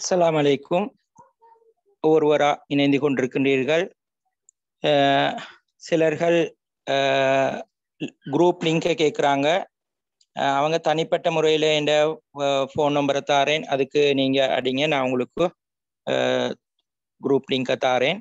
அஸ்ஸலாமு அலைக்கும் ஒருவரா இணைந்து கொண்டிருக்கின்றீர்கள் அஹ் சிலர்கள் குரூப் லிங்கை கேட்குறாங்க அவங்க தனிப்பட்ட முறையில் என்ற ஃபோன் நம்பரை தாரேன் அதுக்கு நீங்கள் அடிங்க நான் உங்களுக்கு குரூப் லிங்கை தாரேன்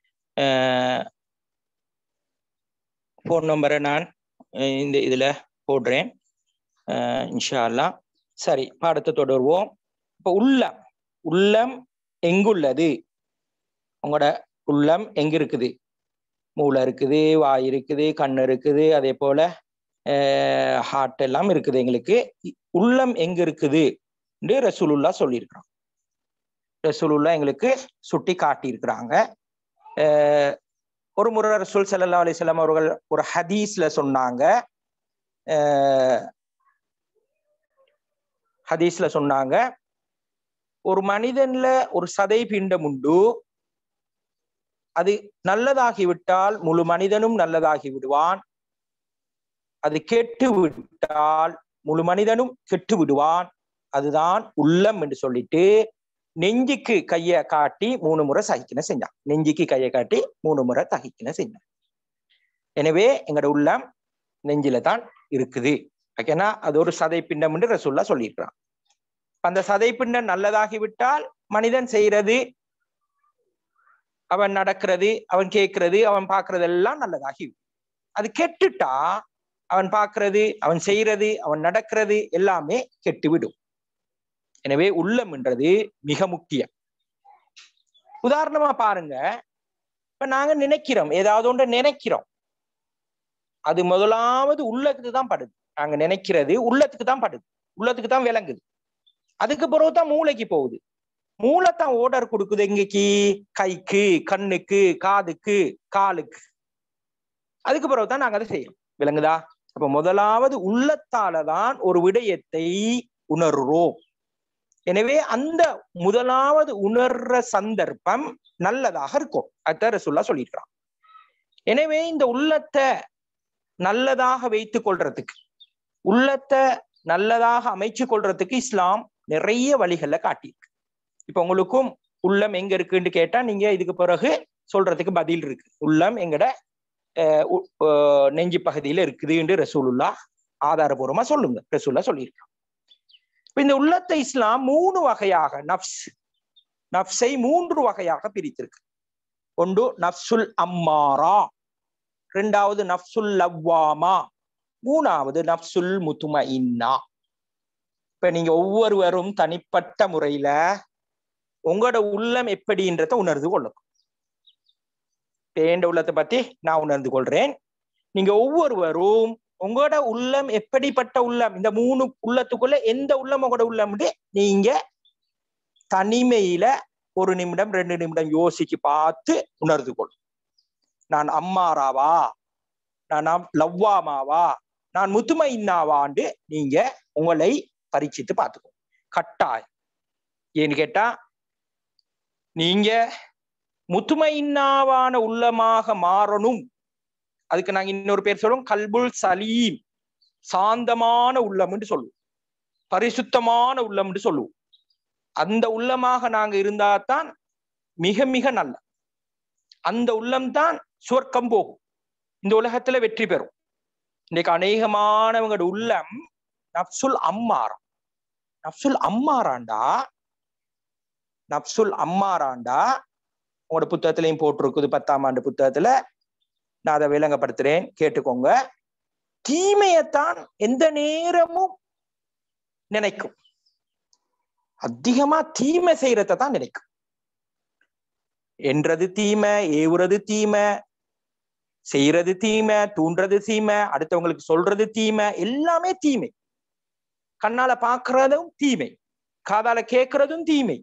ஃபோன் நம்பரை நான் இந்த இதில் போடுறேன் இன்ஷா அல்லா சரி பாடத்தை தொடர்வோம் இப்போ உள்ளம் உள்ளம் எங்குள்ளது உங்களோட உள்ளம் எங்க இருக்குது மூளை இருக்குது வாய் இருக்குது கண் இருக்குது அதே போல ஹார்ட் எல்லாம் இருக்குது எங்களுக்கு உள்ளம் எங்க இருக்குது என்று ரசூலுல்லா சொல்லியிருக்கிறோம் ரசூலுல்லா எங்களுக்கு சுட்டி காட்டியிருக்கிறாங்க ஒரு முறை ரசூல் சல்லா அலிஸ்லாம் அவர்கள் ஒரு ஹதீஸ்ல சொன்னாங்க ஹதீஸ்ல சொன்னாங்க ஒரு மனிதன்ல ஒரு சதை பிண்டம் உண்டு அது நல்லதாகிவிட்டால் முழு மனிதனும் நல்லதாகி விடுவான் அது கெட்டு விட்டால் முழு மனிதனும் கெட்டு விடுவான் அதுதான் உள்ளம் என்று சொல்லிட்டு நெஞ்சுக்கு கைய காட்டி மூணு முறை சகிக்கின செஞ்சான் நெஞ்சுக்கு கையை காட்டி மூணு முறை தகிக்கின செஞ்சான் எனவே எங்களோட உள்ளம் நெஞ்சில தான் இருக்குது ஓகேனா அது ஒரு சதை பிண்டம் என்று ரசூல்லா சொல்லியிருக்கிறான் அந்த சதை பிண்டம் நல்லதாகிவிட்டால் மனிதன் செய்யறது அவன் நடக்கிறது அவன் கேட்கறது அவன் பார்க்கறது எல்லாம் நல்லதாகி அது கெட்டுட்டா அவன் பார்க்கறது அவன் செய்யறது அவன் நடக்கிறது எல்லாமே கெட்டு விடும் எனவே உள்ளம் என்றது மிக முக்கியம் உதாரணமா பாருங்க இப்ப நாங்க நினைக்கிறோம் ஏதாவது ஒன்று நினைக்கிறோம் அது முதலாவது உள்ளத்துக்கு தான் படுது நாங்க நினைக்கிறது உள்ளத்துக்கு தான் படுது உள்ளத்துக்கு தான் விளங்குது அதுக்கு பிறகுதான் மூளைக்கு போகுது மூளைத்தான் ஓர்டர் கொடுக்குது எங்கேக்கு கைக்கு கண்ணுக்கு காதுக்கு காலுக்கு அதுக்கு பிறகுதான் நாங்க அதை செய்யறோம் விளங்குதா அப்ப முதலாவது உள்ளத்தாலதான் ஒரு விடயத்தை உணர்றோம் எனவே அந்த முதலாவது உணர்ற சந்தர்ப்பம் நல்லதாக இருக்கும் அத ரசுல்லா சொல்லியிருக்கிறான் எனவே இந்த உள்ளத்தை நல்லதாக வைத்துக் கொள்றதுக்கு உள்ளத்தை நல்லதாக அமைச்சு கொள்றதுக்கு இஸ்லாம் நிறைய வழிகளை காட்டியிருக்கு இப்ப உங்களுக்கும் உள்ளம் எங்க இருக்குன்னு கேட்டா நீங்க இதுக்கு பிறகு சொல்றதுக்கு பதில் இருக்கு உள்ளம் எங்கட நெஞ்சு பகுதியில இருக்குது என்று ரசூலுல்லா ஆதாரபூர்வமா சொல்லுங்க ரசூல்லா சொல்லியிருக்கான் இப்ப இந்த உள்ளத்தை இஸ்லாம் மூணு வகையாக நப்ஸ் நப்ஸை மூன்று வகையாக பிரித்திருக்கு ஒன்று நப்சுல் அம்மாரா ரெண்டாவது நப்சுல் லவ்வாமா மூணாவது நப்சுல் முத்தும இன்னா இப்ப நீங்க ஒவ்வொருவரும் தனிப்பட்ட முறையில உங்களோட உள்ளம் எப்படின்றத உணர்ந்து கொள்ளணும் தேண்ட உள்ளத்தை பத்தி நான் உணர்ந்து கொள்றேன் நீங்க ஒவ்வொருவரும் உங்களோட உள்ளம் எப்படிப்பட்ட உள்ளம் இந்த மூணு உள்ளத்துக்குள்ள எந்த உள்ளம் உங்களோட உள்ளம் நீங்க தனிமையில ஒரு நிமிடம் ரெண்டு நிமிடம் யோசிச்சு பார்த்து உணர்ந்து கொள்ளும் நான் அம்மாராவா நான் லவ்வாமாவா நான் முத்துமை இன்னாவாண்டு நீங்க உங்களை பரீட்சித்து பார்த்துக்கோ கட்டாயம் ஏன்னு கேட்டா நீங்க முத்துமையின்னாவான உள்ளமாக மாறணும் அதுக்கு நாங்க இன்னொரு பேர் சொல்லுவோம் கல்புல் சலீம் சாந்தமான உள்ளம் என்று சொல்லுவோம் பரிசுத்தமான உள்ளம் என்று சொல்லுவோம் அந்த உள்ளமாக நாங்க இருந்தா தான் மிக மிக நல்ல அந்த உள்ளம் தான் சுவர்க்கம் போகும் இந்த உலகத்துல வெற்றி பெறும் இன்னைக்கு அநேகமானவங்களோட உள்ளம் நப்சுல் அம்மாரம் நப்சுல் அம்மாராண்டா நப்சுல் அம்மாராண்டா உங்களோட புத்தகத்திலையும் போட்டிருக்குது பத்தாம் ஆண்டு புத்தகத்துல நான் அதை விளங்கப்படுத்துறேன் கேட்டுக்கோங்க தீமையத்தான் எந்த நேரமும் நினைக்கும் அதிகமா தீமை செய்யறத தான் நினைக்கும் என்றது தீமை ஏவுறது தீமை செய்யறது தீமை தூண்டுறது தீமை அடுத்தவங்களுக்கு சொல்றது தீமை எல்லாமே தீமை கண்ணால பாக்குறதும் தீமை காதால கேட்கறதும் தீமை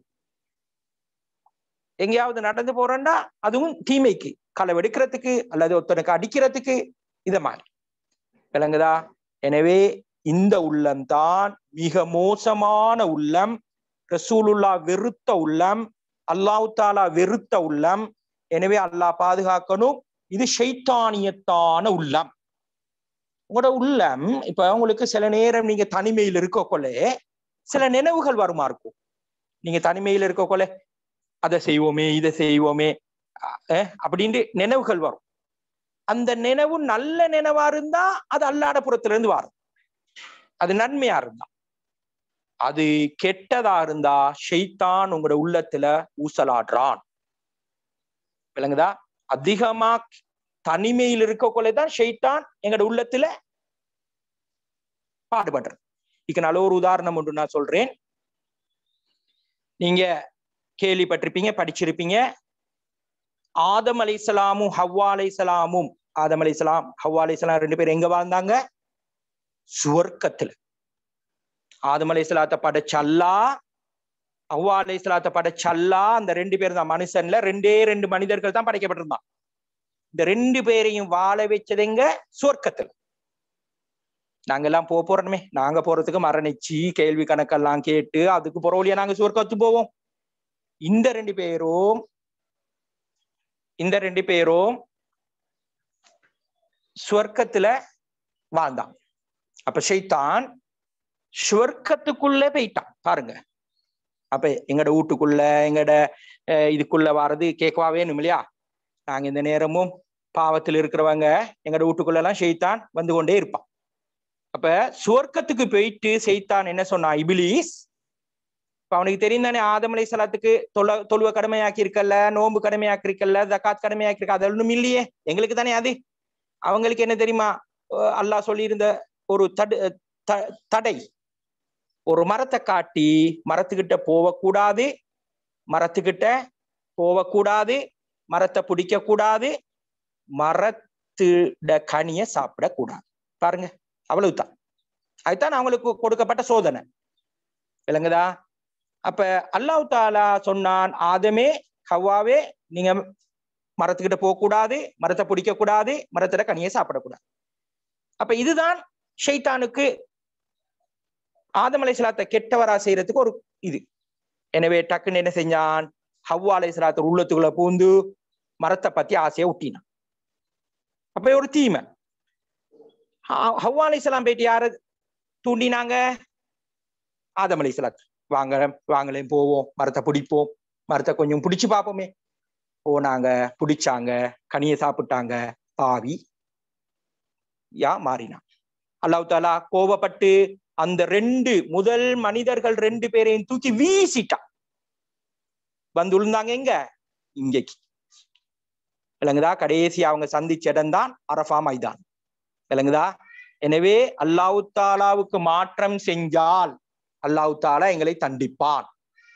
எங்கேயாவது நடந்து போறேன்டா அதுவும் தீமைக்கு களவெடுக்கிறதுக்கு அல்லது ஒருத்தனுக்கு அடிக்கிறதுக்கு இத மாதிரி விளங்குதா எனவே இந்த உள்ளம் தான் மிக மோசமான உள்ளம் ரசூலுல்லா வெறுத்த உள்ளம் அல்லாஹு தாலா வெறுத்த உள்ளம் எனவே அல்லாஹ் பாதுகாக்கணும் இது ஷைத்தானியத்தான உள்ளம் உங்களோட உள்ளம் இப்ப உங்களுக்கு சில நேரம் நீங்க தனிமையில் இருக்கக்குள்ளே சில நினைவுகள் வருமா இருக்கும் நீங்க தனிமையில இருக்க கொலை அதை செய்வோமே இதை செய்வோமே அஹ் அப்படின்ட்டு நினைவுகள் வரும் அந்த நினைவு நல்ல நினைவா இருந்தா அது அல்லாட புறத்துல இருந்து வரும் அது நன்மையா இருந்தா அது கெட்டதா இருந்தா ஷெய்தான் உங்களோட உள்ளத்துல ஊசலாடுறான் விளங்குதா அதிகமா தனிமையில் இருக்க கொலைதான் ஷெய்தான் எங்களோட உள்ளத்துல பாடுபடுறது இதுக்கு நல்ல ஒரு உதாரணம் ஒன்று நான் சொல்றேன் நீங்க கேள்விப்பட்டிருப்பீங்க படிச்சிருப்பீங்க ஆதம் அலைசலாமும் ஹவ்வா அலைசலாமும் ஆதம் அலைசலாம் ஹவ்வா அலைசலாம் ரெண்டு பேரும் எங்க வாழ்ந்தாங்க சுவர்க்கத்துல ஆதம் அலைசலாத்தை படைச்சல்லா ஹவ்வா அலைசலாத்தை படைச்சல்லா அந்த ரெண்டு பேரும் தான் மனுஷன்ல ரெண்டே ரெண்டு மனிதர்கள் தான் படைக்கப்பட்டிருந்தான் இந்த ரெண்டு பேரையும் வாழ வச்சதுங்க சுவர்க்கத்துல நாங்க எல்லாம் போக போறோமே நாங்க போறதுக்கு மரணிச்சு கேள்வி கணக்கெல்லாம் கேட்டு அதுக்கு புறவழியா நாங்க சுவர்க்கத்து போவோம் இந்த ரெண்டு பேரும் இந்த ரெண்டு பேரும் ஸ்வர்க்கத்துல வாழ்ந்தான் அப்ப ஷைத்தான் ஸ்வர்க்கத்துக்குள்ள போயிட்டான் பாருங்க அப்ப எங்கட வீட்டுக்குள்ள எங்கட இதுக்குள்ள வர்றது கேட்கவா வேணும் இல்லையா நாங்க இந்த நேரமும் பாவத்தில் இருக்கிறவங்க எங்கட வீட்டுக்குள்ள எல்லாம் ஷெய்தான் வந்து கொண்டே இருப்பான் அப்ப சுவர்க்கத்துக்கு போயிட்டு செய்தான் என்ன சொன்னான் இபிலிஸ் இப்ப அவனுக்கு தெரியும் தானே ஆதமலை சலாத்துக்கு தொழ தொழுவ கடமையாக்கி இருக்கல்ல நோன்பு கடமையாக்கி இருக்கல்ல ஜக்காத் கடமையாக்கி இருக்க அது ஒண்ணும் இல்லையே எங்களுக்கு தானே அது அவங்களுக்கு என்ன தெரியுமா அல்லாஹ் சொல்லியிருந்த ஒரு தடு தடை ஒரு மரத்தை காட்டி மரத்துக்கிட்ட போகக்கூடாது மரத்துக்கிட்ட போகக்கூடாது மரத்தை பிடிக்க கூடாது மரத்துட கனிய சாப்பிடக்கூடாது பாருங்க அவ்வளவுதான் அதுதான் அவங்களுக்கு கொடுக்கப்பட்ட சோதனை விளங்குதா அப்ப அல்லாஹ் தாலா சொன்னான் ஆதமே ஹவ்வாவே நீங்க மரத்துக்கிட்ட போக கூடாது மரத்தை பிடிக்க கூடாது மரத்துல கனியை சாப்பிடக்கூடாது அப்ப இதுதான் ஷைத்தானுக்கு ஆதம் அலைசலாத்தை கெட்டவரா செய்யறதுக்கு ஒரு இது எனவே டக்குன்னு என்ன செஞ்சான் ஹவ்வா அலைசலாத்த உள்ளத்துக்குள்ள பூந்து மரத்தை பத்தி ஆசையை ஊட்டினான் அப்ப ஒரு தீமை ஹவ்வா அலைசலாம் போயிட்டு யார தூண்டினாங்க ஆதம் அலைசலாத் வாங்க வாங்கலையும் போவோம் மரத்தை பிடிப்போம் மரத்தை கொஞ்சம் பிடிச்சு பார்ப்போமே போனாங்க பிடிச்சாங்க கனியை சாப்பிட்டாங்க பாவி யா மாறினான் அல்லாஹ் தாலா கோபப்பட்டு அந்த ரெண்டு முதல் மனிதர்கள் ரெண்டு பேரையும் தூக்கி வீசிட்டான் வந்து விழுந்தாங்க எங்க இங்கேக்கு விளங்குதா கடைசி அவங்க சந்திச்ச இடம் தான் அரஃபா மைதான் விளங்குதா எனவே அல்லாஹு தாலாவுக்கு மாற்றம் செஞ்சால் அல்லாஹு தாலா எங்களை தண்டிப்பான்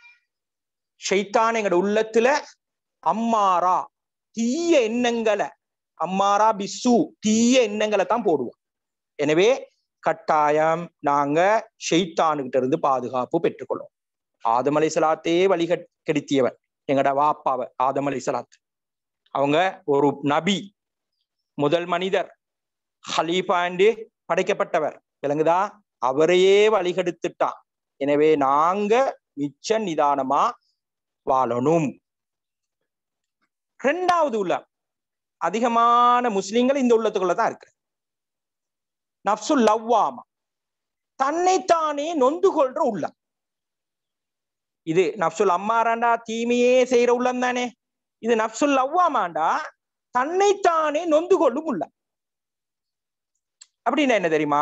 ஷைத்தான் எங்களோட உள்ளத்துல அம்மாரா தீய எண்ணங்களை அம்மாரா பிசு தீய எண்ணங்களை தான் போடுவோம் எனவே கட்டாயம் நாங்க ஷெய்தானுகிட்ட இருந்து பாதுகாப்பு பெற்றுக்கொள்ளும் ஆதம் அலை சலாத்தே வழிகட் கெடுத்தியவன் எங்கட வாப்பாவ ஆதம் அலை சலாத் அவங்க ஒரு நபி முதல் மனிதர் ஹலீஃபாண்டு படைக்கப்பட்டவர் விளங்குதா அவரையே வழிகெடுத்துட்டான் எனவே நாங்க மிச்ச நிதானமா வாழணும் ரெண்டாவது உள்ள அதிகமான முஸ்லிம்கள் இந்த உள்ளத்துக்குள்ள தான் இருக்கு நப்சுல் லவ்வாமா தன்னைத்தானே நொந்து கொள்ற உள்ளம் இது நப்சுல் அம்மாராண்டா தீமையே செய்யற உள்ளம் தானே இது நப்சுல் லவ்வாமாண்டா தன்னைத்தானே நொந்து கொள்ளும் உள்ளம் அப்படின்னா என்ன தெரியுமா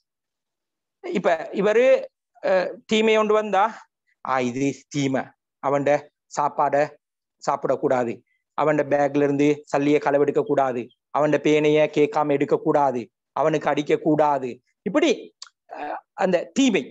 இப்ப இவரு தீமை கொண்டு வந்தா ஆ இது தீமை அவன்ட சாப்பாட சாப்பிடக்கூடாது அவன் பேக்ல இருந்து சல்லிய களவெடுக்க கூடாது அவன் பேனைய கேட்காம எடுக்க கூடாது அவனுக்கு அடிக்க கூடாது இப்படி அந்த தீமை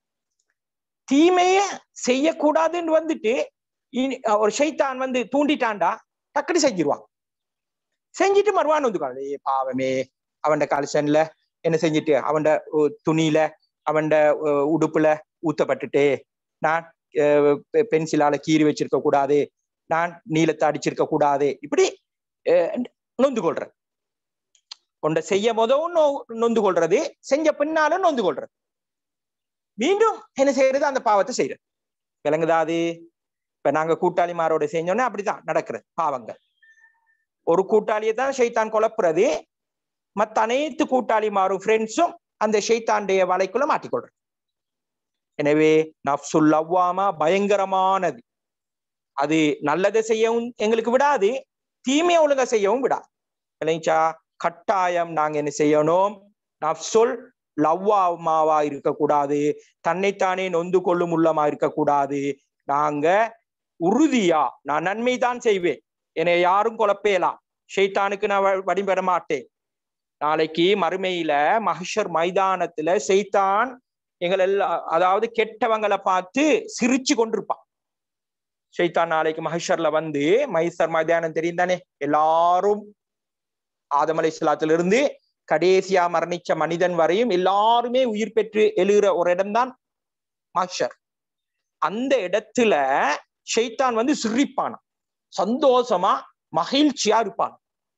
தீமைய செய்யக்கூடாதுன்னு வந்துட்டு ஒரு ஷைத்தான் வந்து தூண்டிட்டான்டா டக்குனு செஞ்சிருவான் செஞ்சுட்டு மறுவான் வந்து ஏ பாவமே அவன் கலெக்ஷன்ல என்ன செஞ்சுட்டு அவன் துணியில அவன் உடுப்புல ஊத்தப்பட்டுட்டு நான் பென்சிலால கீறி வச்சிருக்க கூடாது நான் நீளத்தை அடிச்சிருக்க கூடாது இப்படி நொந்து கொள்றேன் கொண்ட செய்ய முதவும் நொந்து கொள்றது செஞ்ச பின்னாலும் நொந்து கொள்றது மீண்டும் என்ன செய்யறது அந்த பாவத்தை செய்யறது விளங்குதா அது இப்ப நாங்க கூட்டாளிமாரோட செஞ்சோன்னா அப்படிதான் நடக்கிறது பாவங்கள் ஒரு கூட்டாளியை தான் ஷைத்தான் குழப்புறது மத்த அனைத்து கூட்டாளிமாரும் ஃப்ரெண்ட்ஸும் அந்த ஷைத்தாண்டைய வலைக்குள்ள மாட்டிக்கொள்றது எனவே நப்சுல் லவ்வாமா பயங்கரமானது அது நல்லதை செய்யவும் எங்களுக்கு விடாது தீமையை ஒழுங்கா செய்யவும் விடாது இல்லைங்களா கட்டாயம் நாங்க என்ன செய்யணும் நப்சுல் லவ்வாமாவா இருக்கக்கூடாது தன்னைத்தானே நொந்து கொள்ளும் உள்ளமா இருக்கக்கூடாது நாங்க உறுதியா நான் நன்மை தான் செய்வேன் என்னை யாரும் குழப்பேலாம் ஷெய்தானுக்கு நான் வ- வழிபட மாட்டேன் நாளைக்கு மறுமையில மஹஷர் மைதானத்துல செய்தான் எங்கள் எல்லாம் அதாவது கெட்டவங்களை பார்த்து சிரிச்சு கொண்டிருப்பான் ஷைத்தான் நாளைக்கு மஹஷர்ல வந்து மைசர் மைதானம் தெரியும் தானே எல்லாரும் ஆதம் அலை இருந்து கடைசியா மரணிச்ச மனிதன் வரையும் எல்லாருமே உயிர் பெற்று எழுகிற ஒரு இடம்தான் மஹஷர் அந்த இடத்துல ஷைத்தான் வந்து சிரிப்பானாம் சந்தோஷமா மகிழ்ச்சியா இருப்பான்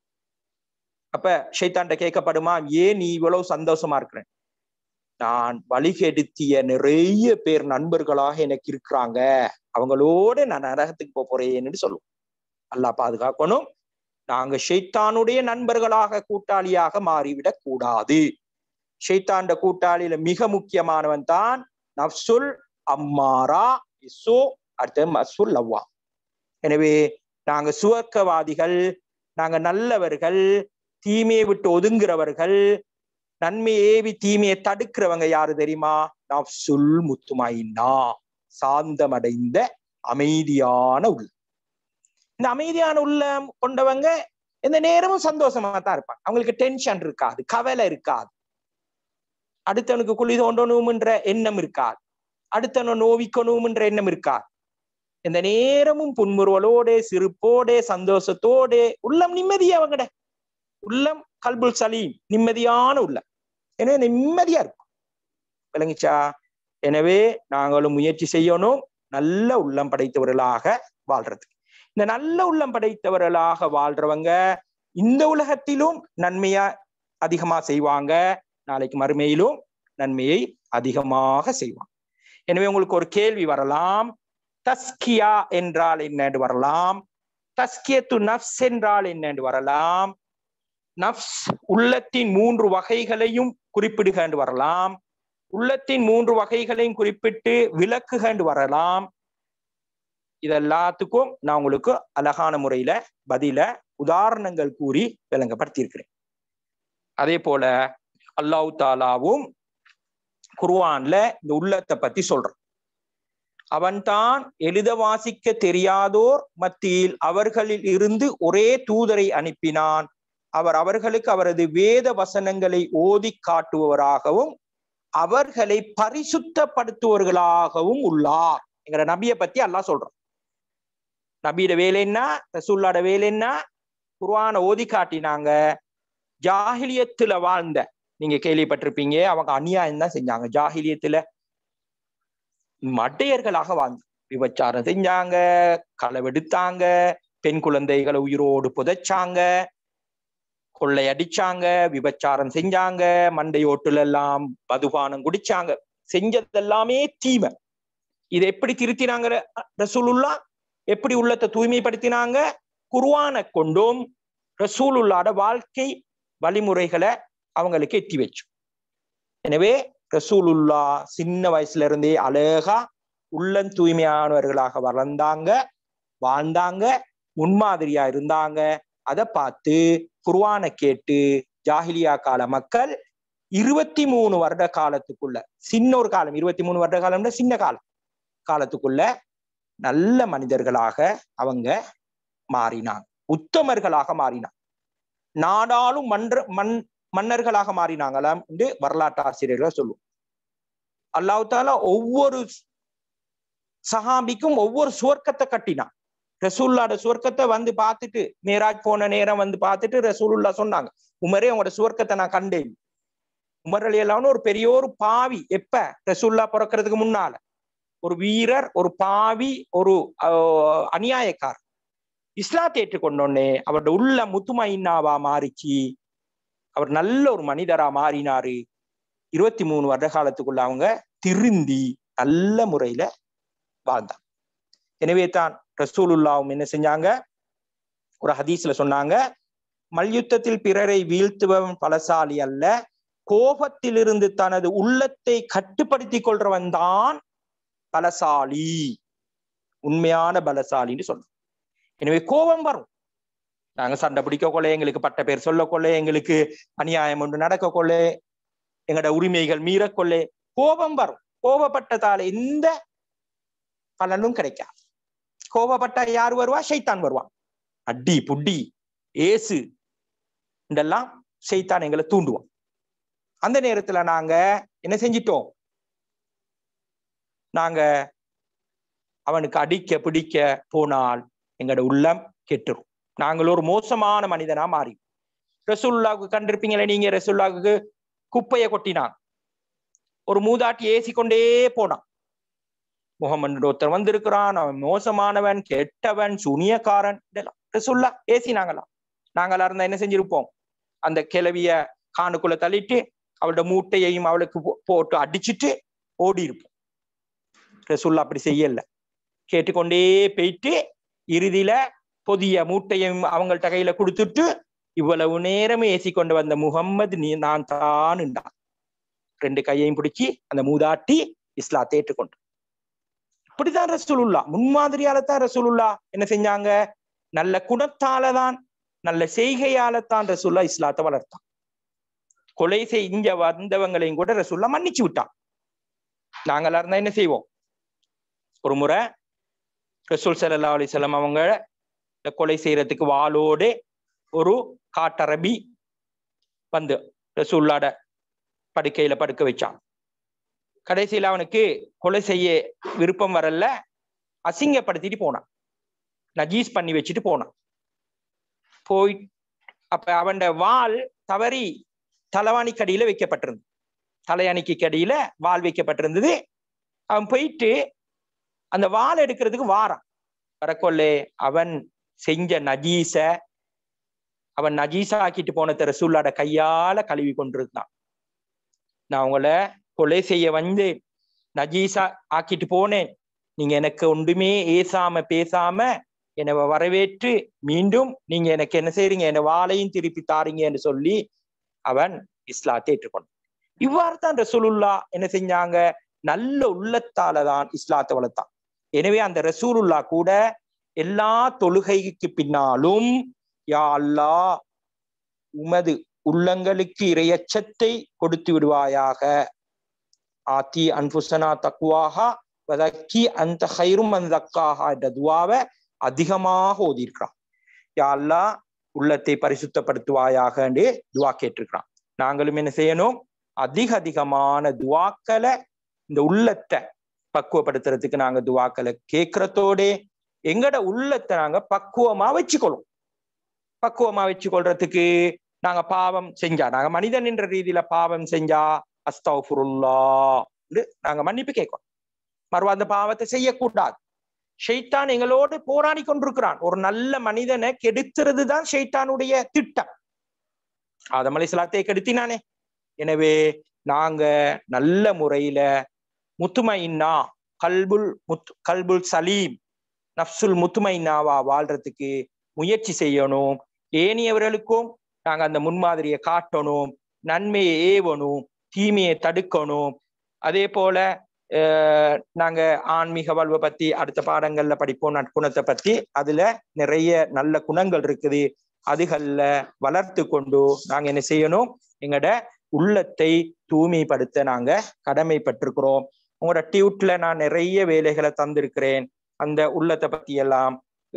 அப்ப ஷைத்தான்ட்ட கேட்கப்படுமா ஏன் நீ இவ்வளவு சந்தோஷமா இருக்கிற நான் வழிகெடுத்திய நிறைய பேர் நண்பர்களாக எனக்கு இருக்கிறாங்க அவங்களோட நான் நரகத்துக்கு போக போறேன்னு சொல்லுவோம் அல்லாஹ் பாதுகாக்கணும் நாங்க ஷைத்தானுடைய நண்பர்களாக கூட்டாளியாக மாறிவிடக் கூடாது ஷைத்தாண்ட கூட்டாளியில மிக முக்கியமானவன் தான் நப்சுல் அம்மாரா இசோ அடுத்து மசுல் லவ்வா எனவே நாங்க சுவர்க்கவாதிகள் நாங்க நல்லவர்கள் தீமையை விட்டு ஒதுங்குறவர்கள் நன்மையை ஏவி தீமையை தடுக்கிறவங்க யாரு தெரியுமா நப்சுல் முத்துமாயின்னா சாந்தமடைந்த அமைதியான உள்ளம் இந்த அமைதியான உள்ளம் கொண்டவங்க எந்த நேரமும் சந்தோஷமா தான் இருப்பாங்க அவங்களுக்கு டென்ஷன் இருக்காது கவலை இருக்காது அடுத்தவனுக்கு குழி தோண்டணும்ன்ற எண்ணம் இருக்காது அடுத்தவனை நோவிக்கணும்ன்ற எண்ணம் இருக்காது எந்த நேரமும் புன்முறுவலோட சிரிப்போட சந்தோஷத்தோட உள்ளம் நிம்மதியா அவங்கட உள்ளம் கல்புல் சலீம் நிம்மதியான உள்ளம் எனவே நிம்மதியா இருக்கும் விளங்கிச்சா எனவே நாங்களும் முயற்சி செய்யணும் நல்ல உள்ளம் படைத்தவர்களாக வாழ்றது இந்த நல்ல உள்ளம் படைத்தவர்களாக வாழ்றவங்க இந்த உலகத்திலும் நன்மையா அதிகமா செய்வாங்க நாளைக்கு மறுமையிலும் நன்மையை அதிகமாக செய்வாங்க எனவே உங்களுக்கு ஒரு கேள்வி வரலாம் தஸ்கியா என்றால் என்னன்னு வரலாம் தஸ்கியத்து நஃப்ஸ் என்றால் என்னன்னு வரலாம் நஃப்ஸ் உள்ளத்தின் மூன்று வகைகளையும் குறிப்பிடுகண்டு வரலாம் உள்ளத்தின் மூன்று வகைகளையும் குறிப்பிட்டு விளக்குகண்டு வரலாம் இதெல்லாத்துக்கும் நான் உங்களுக்கு அழகான முறையில பதில உதாரணங்கள் கூறி விளங்கப்படுத்தியிருக்கிறேன் அதே போல அல்லாஹ் தாலாவும் குர்ஆன்ல இந்த உள்ளத்தை பத்தி சொல்றான் அவன்தான் எழுத வாசிக்க தெரியாதோர் மத்தியில் அவர்களில் இருந்து ஒரே தூதரை அனுப்பினான் அவர் அவர்களுக்கு அவரது வேத வசனங்களை ஓதி காட்டுபவராகவும் அவர்களை பரிசுத்தப்படுத்துவர்களாகவும் உள்ளார் என்கிற நபியை பத்தி அல்லாஹ் சொல்றான் நபியோட வேலை என்ன ரசூல்லாட வேலை என்ன குர்ஆனை ஓதி காட்டினாங்க ஜாகிலியத்துல வாழ்ந்த நீங்க கேள்விப்பட்டிருப்பீங்க அவங்க அநியாயம் தான் செஞ்சாங்க ஜாகிலியத்துல மட்டையர்களாக வாழ்ந்து விபச்சாரம் செஞ்சாங்க களவெடுத்தாங்க பெண் குழந்தைகளை உயிரோடு புதைச்சாங்க கொள்ளையடிச்சாங்க விபச்சாரம் செஞ்சாங்க மண்டையோட்டுல எல்லாம் மதுபானம் குடிச்சாங்க செஞ்சதெல்லாமே தீமை இதை எப்படி திருத்தினாங்க ரசூலுல்லா எப்படி உள்ளத்தை தூய்மைப்படுத்தினாங்க குர்ஆனை கொண்டும் ரசூலுல்லாட வாழ்க்கை வழிமுறைகளை அவங்களுக்கு எத்தி வச்சு எனவே ரசூலுல்லா சின்ன வயசுல இருந்தே அழகா உள்ளம் தூய்மையானவர்களாக வளர்ந்தாங்க வாழ்ந்தாங்க முன்மாதிரியா இருந்தாங்க அதை பார்த்து குர்ஆனை கேட்டு ஜாஹிலியா கால மக்கள் இருபத்தி மூணு வருட காலத்துக்குள்ள சின்ன ஒரு காலம் இருபத்தி மூணு வருட காலம்னா சின்ன காலம் காலத்துக்குள்ள நல்ல மனிதர்களாக அவங்க மாறினாங்க உத்தமர்களாக மாறினாங்க நாடாளும் மன்ற மண் மன்னர்களாக மாறினாங்களாம் என்று வரலாற்று ஆசிரியர்கள் சொல்லுவோம் அல்லாஹ் தாலா ஒவ்வொரு சஹாபிக்கும் ஒவ்வொரு சுவர்க்கத்தை கட்டினான் ரசூல்லாட சுவர்க்கத்தை வந்து பார்த்துட்டு மேராஜ் போன நேரம் வந்து பார்த்துட்டு ரசூலுல்லா சொன்னாங்க உமரே உங்களோட சுவர்க்கத்தை நான் கண்டேன் உமர் அலி அல்லான்னு ஒரு பெரிய ஒரு பாவி எப்ப ரசூல்லா பிறக்கிறதுக்கு முன்னால ஒரு வீரர் ஒரு பாவி ஒரு அஹ், அநியாயக்கார் இஸ்லாத்தை ஏற்றுக்கொண்டோன்னே அவரோட உள்ள முத்துமைன்னாவா மாறிச்சு அவர் நல்ல ஒரு மனிதரா மாறினாரு இருபத்தி மூணு வருட காலத்துக்குள்ள அவங்க திருந்தி நல்ல முறையில வாழ்ந்தாங்க எனவே தான் ரசூலுல்லாவும் என்ன செஞ்சாங்க ஒரு ஹதீஸ்ல சொன்னாங்க மல்யுத்தத்தில் பிறரை வீழ்த்துபவன் பலசாலி அல்ல கோபத்திலிருந்து தனது உள்ளத்தை கட்டுப்படுத்தி கொள்றவன் தான் பலசாலி உண்மையான பலசாலின்னு சொல்றோம் எனவே கோபம் வரும் நாங்க சண்டை பிடிக்க கொள்ள எங்களுக்கு பட்ட பேர் சொல்ல கொள்ள எங்களுக்கு அநியாயம் ஒன்று நடக்க கொள்ள எங்களோட உரிமைகள் மீறக்கொள்ள கோபம் வரும் கோபப்பட்டதால எந்த பலனும் கிடைக்காது கோபப்பட்டா யார் வருவா ஷைத்தான் வருவான் அடி புட்டி ஏசு இதெல்லாம் ஷைத்தான் எங்களை தூண்டுவான் அந்த நேரத்துல நாங்க என்ன செஞ்சிட்டோம் நாங்க அவனுக்கு அடிக்க பிடிக்க போனால் எங்களோட உள்ளம் கெட்டுரும் நாங்கள் ஒரு மோசமான மனிதனா மாறி ரசூல்லாவுக்கு கண்டிருப்பீங்களே நீங்க ரசூல்லாவுக்கு குப்பையை கொட்டினான் ஒரு மூதாட்டி ஏசி கொண்டே போனான் முகமது ஒருத்தர் வந்திருக்கிறான் அவன் மோசமானவன் கெட்டவன் சுனியக்காரன் இதெல்லாம் ரசூல்லா ஏசினாங்களாம் நாங்களா இருந்தா என்ன செஞ்சிருப்போம் அந்த கிளவிய காணுக்குள்ள தள்ளிட்டு அவளோட மூட்டையையும் அவளுக்கு போட்டு அடிச்சுட்டு ஓடி இருப்போம் ரசூல்லா அப்படி செய்யல கேட்டுக்கொண்டே போயிட்டு இறுதியில பொதிய மூட்டையும் அவங்கள்ட்ட கையில கொடுத்துட்டு இவ்வளவு நேரம் ஏசி கொண்டு வந்த முகம்மது நீ நான் தான் ரெண்டு கையையும் பிடிச்சி அந்த மூதாட்டி இஸ்லாத்தை ஏற்றுக்கொண்டு இப்படிதான் ரசூலுல்லா முன்மாதிரியால தான் ரசூலுல்லா என்ன செஞ்சாங்க நல்ல குணத்தால தான் நல்ல செய்கையால தான் ரசூல்லா இஸ்லாத்தை வளர்த்தான் கொலை செஞ்ச வந்தவங்களையும் கூட ரசூல்லா மன்னிச்சு விட்டான் நாங்களா இருந்தா என்ன செய்வோம் ஒரு முறை ரசூல் சல்லா அலிசல்லாம் அவங்க கொலை செய்யறதுக்கு வாளோடு ஒரு காட்டரபி வந்து ரசூல்லாட படுக்கையில படுக்க வச்சான் கடைசியில அவனுக்கு கொலை செய்ய விருப்பம் வரல அசிங்கப்படுத்திட்டு போனான் நஜீஸ் பண்ணி வச்சுட்டு போனான் போய் அப்ப அவன் வால் தவறி தலைவாணிக்கு அடியில வைக்கப்பட்டிருந்தது தலையணிக்கு கடியில வால் வைக்கப்பட்டிருந்தது அவன் போயிட்டு அந்த வால் எடுக்கிறதுக்கு வாரான் வரக்கொள்ளே அவன் செஞ்ச நஜீச அவன் நஜீசா ஆக்கிட்டு போன ரசூல்லாட கையால கழுவி கொண்டிருந்தான் நான் உங்களை கொலை செய்ய வந்து நஜீசா ஆக்கிட்டு போனேன் நீங்க எனக்கு ஒன்றுமே ஏசாம பேசாம என்னை வரவேற்று மீண்டும் நீங்க எனக்கு என்ன செய்றீங்க என்ன வாளையும் திருப்பி தாரீங்கன்னு சொல்லி அவன் இஸ்லாத்தை ஏற்றுக்கொண்டான் இவ்வாறு தான் ரசூலுல்லா என்ன செஞ்சாங்க நல்ல உள்ளத்தால தான் இஸ்லாத்தை வளர்த்தான் எனவே அந்த ரசூலுல்லா கூட எல்லா தொழுகைக்கு பின்னாலும் யா அல்லா உமது உள்ளங்களுக்கு இரையச்சத்தை கொடுத்து விடுவாயாக ஆத்தி அன்புசனா தக்குவாகா வதக்கி அந்த ஹைரும் அந்த தக்காகா என்ற துவாவை அதிகமாக ஓதியிருக்கிறான் யா அல்லா உள்ளத்தை பரிசுத்தப்படுத்துவாயாக என்று துவா கேட்டிருக்கிறான் நாங்களும் என்ன செய்யணும் அதிக அதிகமான துவாக்களை இந்த உள்ளத்தை பக்குவப்படுத்துறதுக்கு நாங்க துவாக்களை கேட்கறதோட எங்கட உள்ளத்தை நாங்க பக்குவமா வச்சுக்கொள்ளும் பக்குவமா வச்சுக்கொள்றதுக்கு நாங்க பாவம் செஞ்சா நாங்க மனிதன் என்ற ரீதியில பாவம் செஞ்சா அஸ்தௌஃபுருல்லா நாங்க மன்னிப்பு கேட்கணும் மறுவா அந்த பாவத்தை செய்யக்கூடாது ஷெய்தான் எங்களோடு போராடி கொண்டிருக்கிறான் ஒரு நல்ல மனிதனை கெடுத்துறது தான் ஷெய்தானுடைய திட்டம் ஆதமலை சிலாத்தை கெடுத்தினானே எனவே நாங்க நல்ல முறையில முத்துமைன்னா கல்புல் முத் கல்புல் சலீம் நப்சுல் முத்துமைனாவா வாழ்றதுக்கு முயற்சி செய்யணும் ஏனியவர்களுக்கும் நாங்க அந்த முன்மாதிரியை காட்டணும் நன்மையை ஏவணும் தீமையை தடுக்கணும் அதே போல நாங்க ஆன்மீக வாழ்வை பத்தி அடுத்த பாடங்கள்ல படிப்போம் நற்குணத்தை பத்தி அதுல நிறைய நல்ல குணங்கள் இருக்குது அதுகள்ல வளர்த்து கொண்டு நாங்க என்ன செய்யணும் எங்கட உள்ளத்தை தூய்மைப்படுத்த நாங்க கடமைப்பட்டிருக்கிறோம் உங்களோட டியூட்ல நான் நிறைய வேலைகளை தந்திருக்கிறேன் அந்த உள்ளத்தை பத்தி எல்லாம்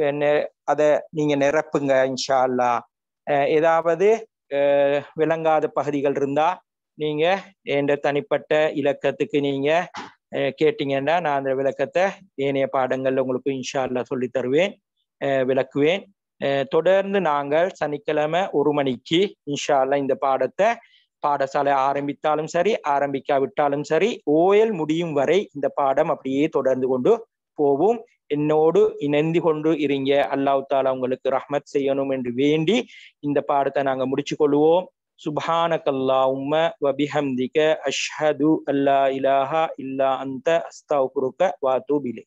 அத நீங்க நிரப்புங்க இன்ஷா அல்லா ஏதாவது விளங்காத பகுதிகள் இருந்தா நீங்க என்ற தனிப்பட்ட இலக்கத்துக்கு நீங்க கேட்டீங்கன்னா நான் அந்த விளக்கத்தை ஏனைய பாடங்கள்ல உங்களுக்கு இன்ஷா அல்லா சொல்லி தருவேன் விளக்குவேன் தொடர்ந்து நாங்கள் சனிக்கிழமை ஒரு மணிக்கு இன்ஷா அல்லா இந்த பாடத்தை பாடசாலை ஆரம்பித்தாலும் சரி ஆரம்பிக்காவிட்டாலும் சரி ஓயல் முடியும் வரை இந்த பாடம் அப்படியே தொடர்ந்து கொண்டு போவோம் என்னோடு இணைந்து கொண்டு இருங்க அல்லாஹ் தாலா உங்களுக்கு ரஹ்மத் செய்யணும் என்று வேண்டி இந்த பாடத்தை நாங்க முடிச்சு கொள்வோம் சுபானக் அல்லாஹும்ம வபிஹம்திக அஷ்ஹது அல்லா இலாஹா இல்லா அந்த அஸ்தகுருக்க வாத்தூபிலே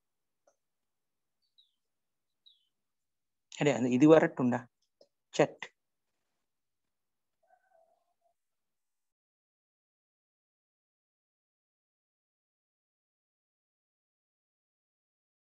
இது வரட்டும்டா சட்